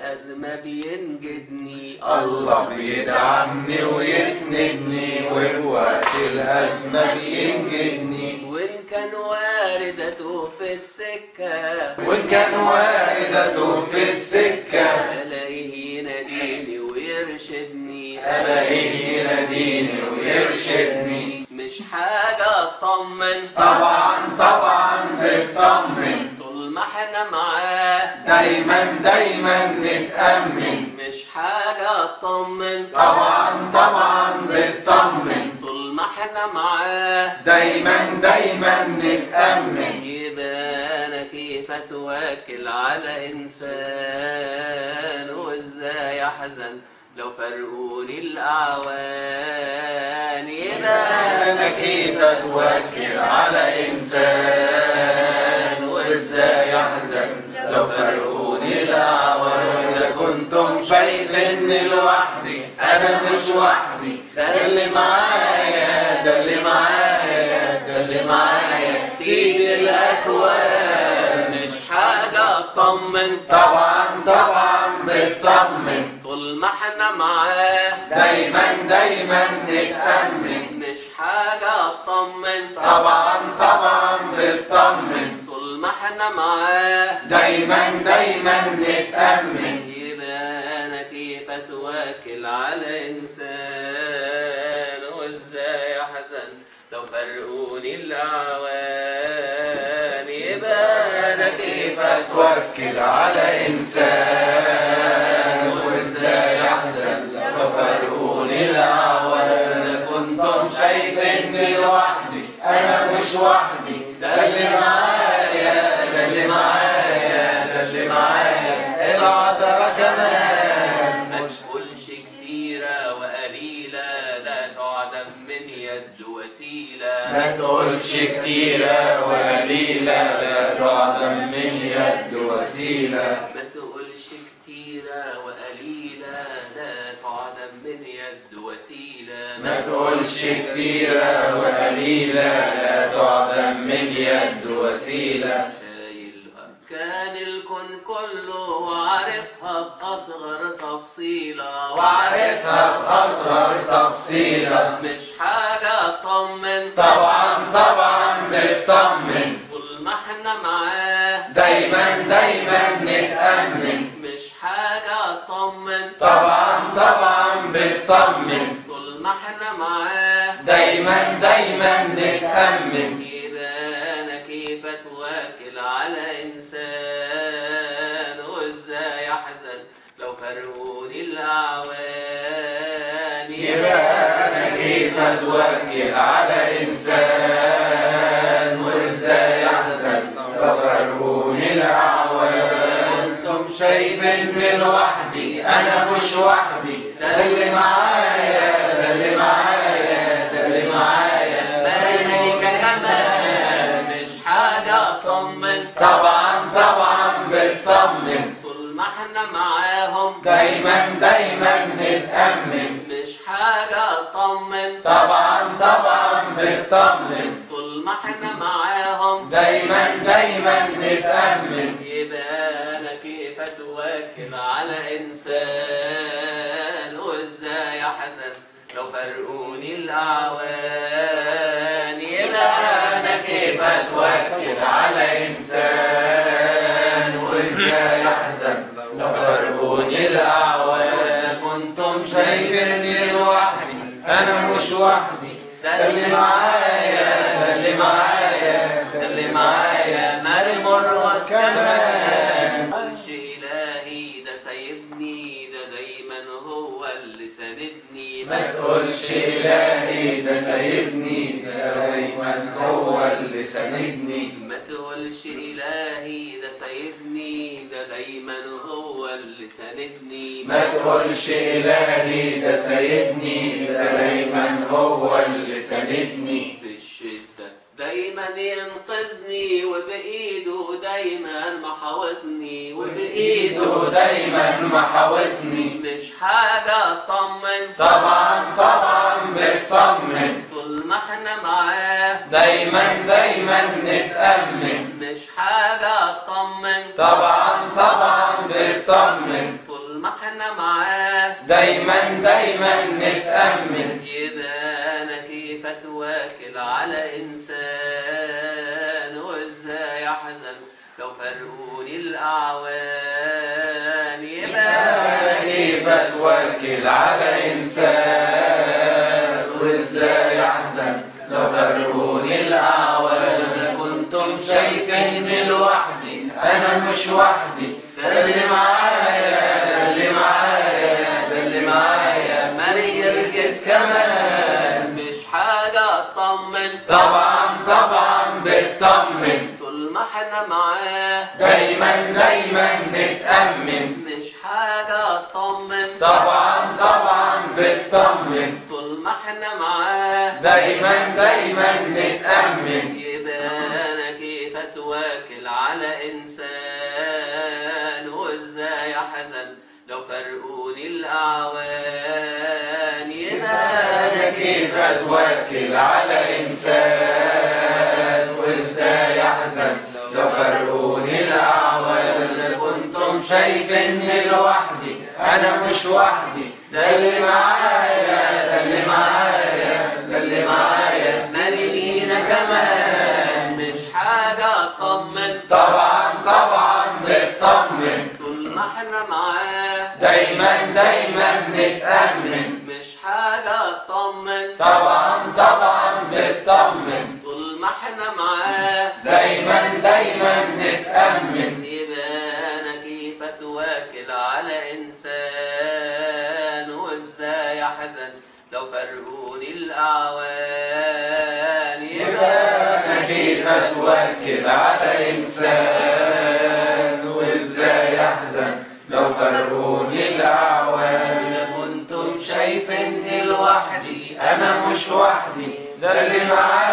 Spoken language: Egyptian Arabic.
الأزمة بينجدني الله بيدعمني ويسندني وفي وقت الأزمة بينجدني وإن كان واردته في السكة وإن كان واردته في السكة ألاقيه يناديني ويرشدني ألاقيه يناديني ويرشدني مش حاجة أطمن طبعا طبعا بيطمن طول ما احنا معاه دايما دايما نتأمن مش حاجة أطمن طبعا طبعا بيطمن طول ما احنا معاه دايما دايما نتأمن يبقى أنا كيف أتوكل على إنسان وإزاي أحزن لو فرقوني الأعوان يبقى أنا كيف أتوكل على إنسان وإزاي أحزن لو فرقوني الأعوان إذا كنتم شايفيني لوحدي أنا مش وحدي ده اللي معايا ده اللي معايا ده اللي معايا سيد الأكوان مش حاجة أطمن طبعا طبعا بيطمن طول ما احنا معاه دايما دايما نتأمن مش حاجة أطمن طبعا طبعا بيطمن طول ما احنا معاه دايما دايما نتأمن يبقى أنا كيف أتوكل على إنسان وإزاي أحزن لو فرقوني الأعوان يبقى أنا كيف أتوكل توكل على إنسان وإزاي أحزن لو فرقوني الأعوان كنتم شايفيني لوحدي أنا مش وحدي ده اللي معايا ده اللي معايا ده اللي معايا العذرة كمان ما تقولش كتيرة وقليلة لا تعدم من يد وسيلة ما تقولش كتيرة وقليلة لا تعدم من يد وسيلة ما تقولش كتيرة وقليلة لا تعدم من يد وسيلة ما تقولش كتيرة وقليلة لا تعدم من يد وسيلة شايل أركان الكون كله وعارفها بأصغر تفصيلة وعارفها بأصغر تفصيلة مش حاجة أطمن طبعا طبعا بتطمن طول ما احنا معاه دايما دايما نتأمن مش حاجة أطمن طبعا طبعا بتطمن طول ما احنا معاه دايما دايما نتأمن إذا أنا كيف أتواكل على إنسان وإزاي أحزن لو فرقوني الأعوان يبقى أنا كيف أتوكل على إنسان وإزاي أحزن لو فرقوني الأعوان كنتم شايفيني لوحدي أنا مش وحدي ده اللي معايا ده اللي معايا ده اللي معايا بينك كمان مش حاجة أطمن طبعا طبعا بتطمن طول ما احنا معاهم دايما دايما نتأمن مش حاجة أطمن طبعا طبعا بتطمن طول ما احنا معاهم دايما دايما نتأمن يبقى أنا كيف أتوكل على إنسان وإزاي أحزن لو فرقوني الأعوان يبقى أنا كيف أتوكل على إنسان وإزاي أحزن لو فرقوني الأعوان كنتم شايفيني لوحدي أنا مش وحدي ده اللي معايا ده اللي معايا ده اللي معايا مالي مرقص كمان. قلش إلهي ده سايبني ده دايما هو اللي ساندني ما تقولش إلهي ده سايبني ده دايما هو اللي ساندني ما تقولش إلهي ده سايبني ده دايما هو اللي ساندني ما تقولش إلهي ده سايبني ده دايما هو اللي ساندني في الشدة دايما ينقذني وبإيده دايما محاوطني وبإيده إيده دايما محاوطني مش حاجة أطمن طبعا طبعا بتطمن طول ما احنا معاه دايما دايما نتأمن مش حاجة أطمن طبعا طبعا بتطمن طول دايما دايما نتأمن يبقى انا كيف اتواكل على انسان وازاي احزن لو فرقوني الاعوان يبقى أنا كيف أتوكل على إنسان وإزاي أحزن لو فرقوني الأعوان كنتم شايفيني لوحدي أنا مش وحدي ده اللي معايا ده اللي معايا ده اللي معايا ماري جرجس كمان مش حاجة اطمن طبعا طبعا بتطمن طول ما احنا معاه دايما دايما نتأمن مش حاجة اطمن طبعا طبعا بتطمن طول ما احنا معاه دايما دايما نتأمن يبقى انا كيف اتواكل على انسان وازاي احزن لو فرقوني الاعوان يبقى أنا كيف أتوكل على إنسان وإزاي أحزن لو فرقوني الأعوان كنتم شايفيني لوحدي أنا مش وحدي ده اللي معايا ده اللي معايا ده اللي معايا مالينا كمان مش حاجة اطمن طبعا طبعا بتطمن طول ما احنا معاه دايما دايما نتأمن مش حاجة اطمن طبعا طبعا بتطمن طول ما احنا معاه دايما دايما نتأمن يبقى انا كيف اتواكل على انسان وازاي احزن لو فرقوني الاعوان يبقى أنا كيف أتوكل على إنسان وإزاي أحزن لو فرقوني الأعوان إذا كنتم شايفيني لوحدي أنا مش وحدي ده اللي معايا